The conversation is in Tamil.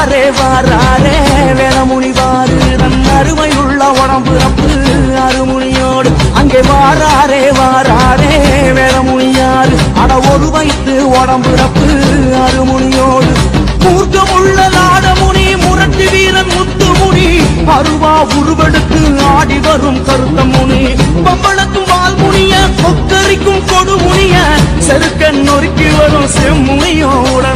வாராரே வாராரே வேணமுனி வாரு தன் அருமையுள்ள உடம்புறப்பு அருமுனியோடு அங்கே வாராரே வாராரே வேணமுனியாரு அட ஒரு வைத்து உடம்புறப்பு அருமுனியோடு மூர்க்கமுள்ள நாடமுனி முரட்டு வீரன் முத்துமுனி அருவா உருவெடுத்து ஆடி வரும் கருத்த முனி பம்பளக்கும் வால்முனிய கொக்கரிக்கும் கொடுமுனிய செருக்க நொறுக்கி வரும் செம்முனியோட